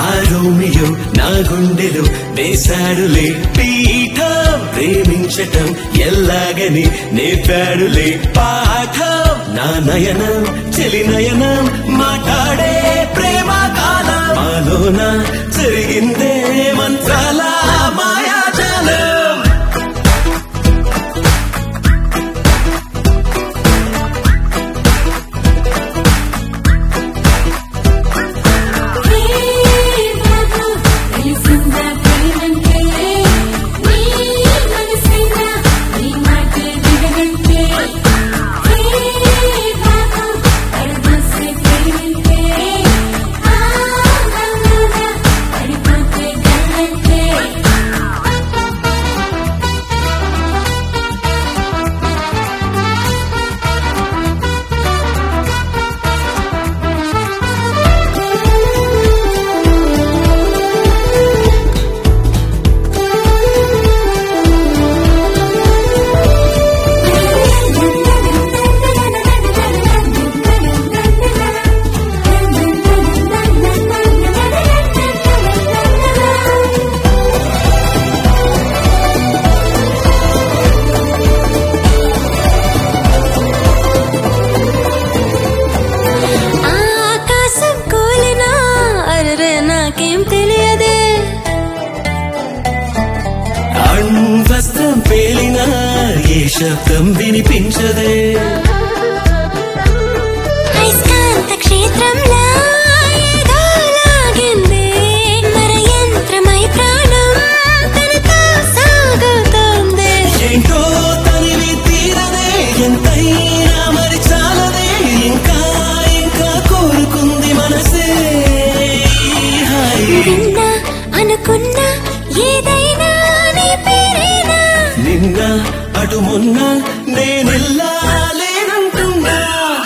ఆ రోమియో నా గుండెలో వేశాడులే పీఠం ప్రేమించటం ఎల్లాగని నేర్పాడులే పాఠం నా నయనం చెలి నయనం మాట్లాడే ప్రేమ కాలం మాలోన జరిగిందే మంత్రాల మాయాజాలం తెలిసిందా ప్రేమంటే నీ మనసైనా నీ మాట వినగంటే హే బాబు పరదోసే ప్రేమంటే ఆ నల్లగా పడిపోతే గల్లంటే ఆకాశం కూలినా అరే నాకేం తెలియదే అణ్వస్త్రం పేలినా ఏ శబ్దం వినిపించదే అయస్కాంత క్షేత్రంలా ఏదో లాగిందే మర యంత్రమై ప్రాణం తనతో సాగుతోంది ఏంటో తనివి తీరదే ఎంతైనా మరి చాలదే ఇంకా ఇంకా కోరుకుంది మనసే ఈ హాయి. విన్నా అనుకున్నా ఏదైనా నీ పేరేనా నిన్న అటు మొన్న నేనెల్లా లేనంటున్నా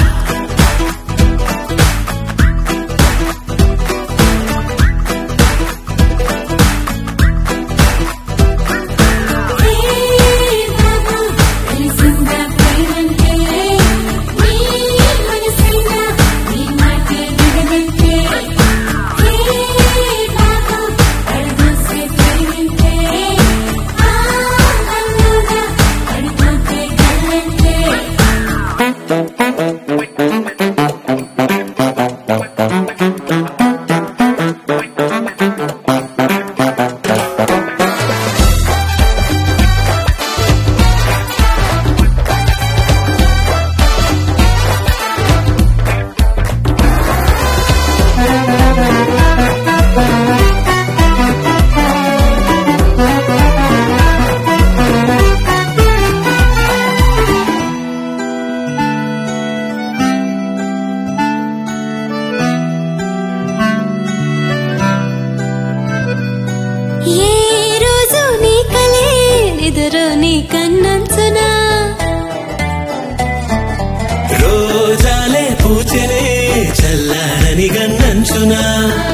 హే బాబు తెలిసిందా ప్రేమంటే నీ మనసైనా నీ మాటే వినగంటే హే బాబు పరదోసే ప్రేమంటే ఆ నల్లగా పడిపోతే గల్లంటే ఏ రోజు నీ కలే నిదురు నీ కన్నంచునా రోజాలే పూచెనే చల్లారని గన్నంచునా